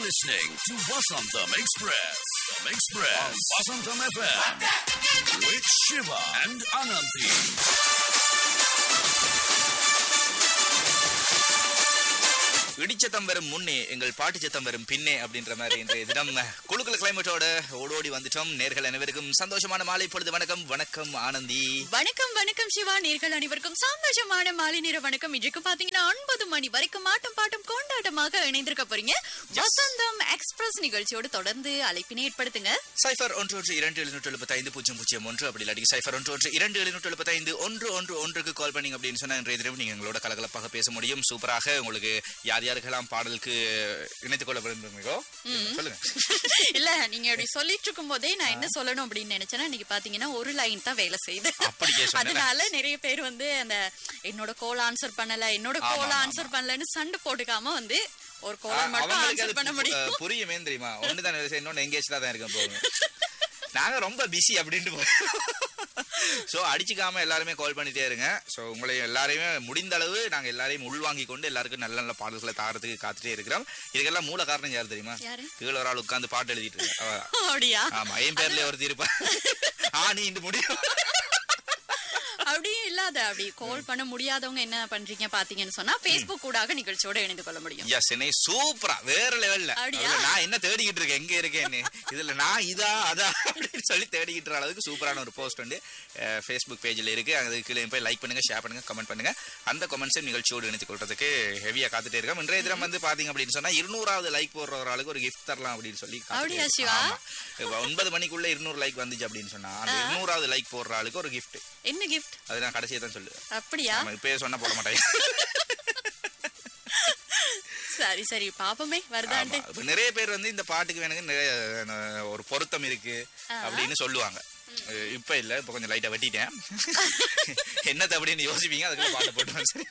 listening to Vasantham Express. Express on Vasantham FM with Shiva and Ananthi. இடிச்சத்தம் வரும் முன்னே எங்கள் பாட்டு சத்தம் வரும் பின்னே அப்படின்ற மாதிரி இன்றைய தினம் குழுக்கள் கிளைமேட்டோட ஓடோடி வந்துட்டோம் நேர்கள் அனைவருக்கும் சந்தோஷமான மாலை பொழுது வணக்கம் வணக்கம் ஆனந்தி வணக்கம் வணக்கம் சிவா நேர்கள் அனைவருக்கும் சந்தோஷமான மாலை நேர வணக்கம் இன்றைக்கு பாத்தீங்கன்னா ஒன்பது மணி வரைக்கும் ஆட்டம் பாட்டம் கொண்டாட்டமாக இணைந்திருக்க போறீங்க வசந்தம் எக்ஸ்பிரஸ் நிகழ்ச்சியோடு தொடர்ந்து அழைப்பினை ஏற்படுத்துங்க சைஃபர் ஒன்று ஒன்று இரண்டு எழுநூற்று எழுபத்தி ஐந்து பூஜ்ஜியம் பூஜ்ஜியம் ஒன்று அப்படி இல்லாட்டி சைஃபர் ஒன்று ஒன்று இரண்டு எழுநூற்று எழுபத்தி ஐந்து ஒன்று ஒன்று ஒன்றுக்கு கால் பண்ணீங்க அப்படின்னு சொன்னா இன்றைய தினம் நீங்க எங்களோட கலகலப்பாக பேச முடியும் சூப்பராக உங்களுக்கு யார் யாருக்கெல்லாம் பாடலுக்கு இணைத்துக் கொள்ள விரும்புகிறீங்களோ சொல்லுங்க இல்ல நீங்க அப்படி சொல்லிட்டு இருக்கும் போதே நான் என்ன சொல்லணும் அப்படின்னு நினைச்சேன்னா இன்னைக்கு பாத்தீங்கன்னா ஒரு லைன் தான் வேலை செய்யுது அப்படியே சொன்னேன். அதனால நிறைய பேர் வந்து அந்த என்னோட கோல் ஆன்சர் பண்ணல என்னோட ஆமா, கோல் ஆமா, ஆன்சர் பண்ணலன்னு சண்டை போட்டுக்காம வந்து ஒரு ஆ, கோல் மட்டும் அவங்களுக்கு அது ஆன்சர் பண்ண பு- முடியும் அஹ், புரியுமே தெரியுமா ஒண்ணுதான் இன்னொன்னு எங்கேஜ்ல தான் இருக்கேன் போகுங்க நாங்க ரொம்ப பிஸி அப்படின்ட்டு சோ அடிச்சுக்காம எல்லாருமே கால் பண்ணிட்டே இருங்க சோ உங்களை எல்லாரையுமே முடிந்த அளவு நாங்க எல்லாரையும் உள்வாங்கி கொண்டு எல்லாருக்கும் நல்ல நல்ல பாடல்களை தாரத்துக்கு காத்துட்டே இருக்கிறோம் இதுக்கெல்லாம் மூல காரணம் யார் தெரியுமா யாரு? கீழே ஒரு ஆள் உட்கார்ந்து பாட்டு எழுதிட்டு இருக்கு அவ. அப்படியா ஆமா என் பேர்ல ஒருத்தி இருப்பா ஆ நீ இந்த முடியும் அப்படியே இல்லாத அப்படி கால் பண்ண முடியாதவங்க என்ன பண்றீங்க பாத்தீங்கன்னு சொன்னா Facebook கூடாக நிகழ்ச்சியோட இணைந்து கொள்ள முடியும் எஸ் என்னை சூப்பரா வேற லெவல்ல அப்படியா? நான் என்ன தேடிக்கிட்டு இருக்கேன் எங்க இருக்கேன்னு இதுல நான் இதா அதா அப்படின்னு சொல்லி தேடிக்கிட்டு இருக்க அளவுக்கு சூப்பரான ஒரு போஸ்ட் வந்து ஃபேஸ்புக் பேஜ்ல இருக்கு அது கீழே போய் லைக் பண்ணுங்க ஷேர் பண்ணுங்க கமெண்ட் பண்ணுங்க அந்த கமெண்ட்ஸை நிகழ்ச்சியோடு இணைத்துக் கொள்றதுக்கு ஹெவியா காத்துட்டே இருக்கோம் இன்றைய தினம் வந்து பாத்தீங்க அப்படின்னு சொன்னா இருநூறாவது லைக் போடுற ஒரு ஆளுக்கு ஒரு கிஃப்ட் தரலாம் அப்படின்னு சொல்லி காத்துட்டே அப்படியா, இருக்கோம். சிவா? ஆமா. இப்ப ஒன்பது மணிக்குள்ள இருநூறு லைக் வந்துச்சு அப்படின்னு சொன்னா அந்த இருநூறாவது லைக் போடுற ஆளுக்கு ஒரு கிஃப்ட் என்ன கிஃப்ட் அது நான் கடைசியா தான் சொல்லுவேன் அப்படியா ஆமா இப்பயே சொன்னா போட மாட்டேன் சரி சரி பாப்போமே வருதான்ட்டு ஆமா. இப்ப நிறைய பேர் வந்து இந்த பாட்டுக்கு வேணுங்க நிறைய அஹ், ஒரு பொருத்தம் இருக்கு அப்படின்னு சொல்லுவாங்க அஹ், இப்ப இல்ல இப்ப கொஞ்சம் லைட்டா வெட்டிட்டேன் என்னது அப்படின்னு யோசிப்பீங்க அதுக்குள்ள பாட்டு போட்டுருவேன் சரி